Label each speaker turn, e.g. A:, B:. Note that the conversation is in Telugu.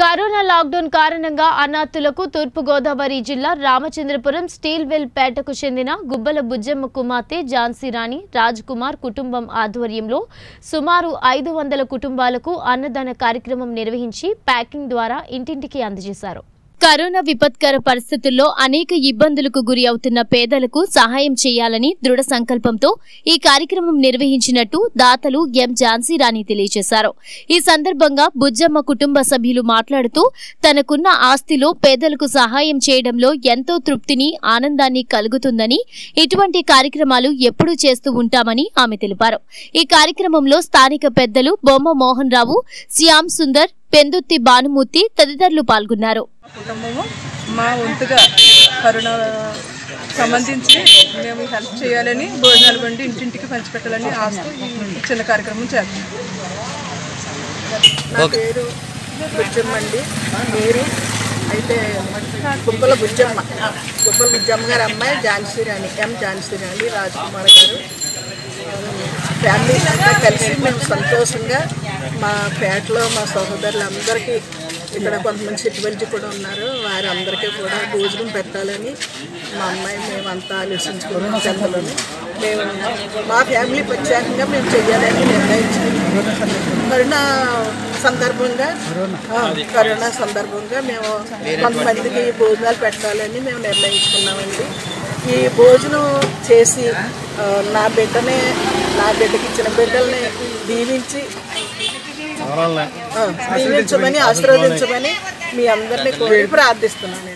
A: కరోనా లాక్డౌన్ కారణంగా అనాథులకు తూర్పుగోదావరి జిల్లా రామచంద్రపురం స్టీల్ వెల్ పేటకు చెందిన గుబ్బల బుజ్జమ్మ కుమార్తె ఝాన్సీ రాణి రాజ్ కుమార్ కుటుంబం ఆధ్వర్యంలో సుమారు ఐదు వందల కుటుంబాలకు అన్నదాన కార్యక్రమం నిర్వహించి ప్యాకింగ్ ద్వారా ఇంటింటికి అందజేశారు కరోనా విపత్కర పరిస్థితుల్లో అనేక ఇబ్బందులకు గురి అవుతున్న పేదలకు సహాయం చేయాలని దృఢ సంకల్పంతో ఈ కార్యక్రమం నిర్వహించినట్టు దాతలు ఎం ఝాన్సీ రాణి తెలియజేశారు ఈ సందర్భంగా బుజ్జమ్మ కుటుంబ సభ్యులు మాట్లాడుతూ తనకున్న ఆస్తిలో పేదలకు సహాయం చేయడంలో ఎంతో తృప్తిని ఆనందాన్ని కలుగుతుందని ఇటువంటి కార్యక్రమాలు ఎప్పుడూ చేస్తూ ఉంటామని ఆమె తెలిపారు ఈ కార్యక్రమంలో స్థానిక పెద్దలు బొమ్మ మోహన్ రావు శ్యామ్ సుందర్ పెందుత్తి భానుమూర్తి తదితరులు పాల్గొన్నారు
B: కుటుంబము మా వంతుగా కరోనా సంబంధించి మేము హెల్ప్ చేయాలని భోజనాలు వండి ఇంటింటికి పంచిపెట్టాలని ఆస్తూ ఈ చిన్న కార్యక్రమం చేస్తాం
C: నా పేరు బుజ్జమ్మ అండి పేరు అయితే గుబ్బల బుజ్జమ్మ గుబ్బల బుజ్జమ్మ గారి అమ్మాయి ఝాన్సీ రాణి ఎం ఝాన్సీ రాణి రాజ్కుమార్ గారు ఫ్యామిలీ అంతా కలిసి మేము సంతోషంగా మా పేటలో మా సహోదరులందరికీ ఇక్కడ కొంతమంది సిట్టుబలిజి కూడా ఉన్నారు వారందరికీ కూడా భోజనం పెట్టాలని మా అమ్మాయి మేమంతా ఆలోచించుకున్నాం చెంతలోని మేము మా ఫ్యామిలీ ప్రత్యేకంగా మేము చెయ్యాలని నిర్ణయించుకున్నాం కరోనా సందర్భంగా ఆ, కరోనా సందర్భంగా మేము కొంతమందికి భోజనాలు పెట్టాలని మేము నిర్ణయించుకున్నామండి ఈ భోజనం చేసి ఆ, నా బిడ్డనే నా బిడ్డకి ఇచ్చిన బిడ్డల్ని దీవించి ఆ, దీవించమని ఆశీర్వదించమని మీ అందరినీ కోరి ప్రార్థిస్తున్నాను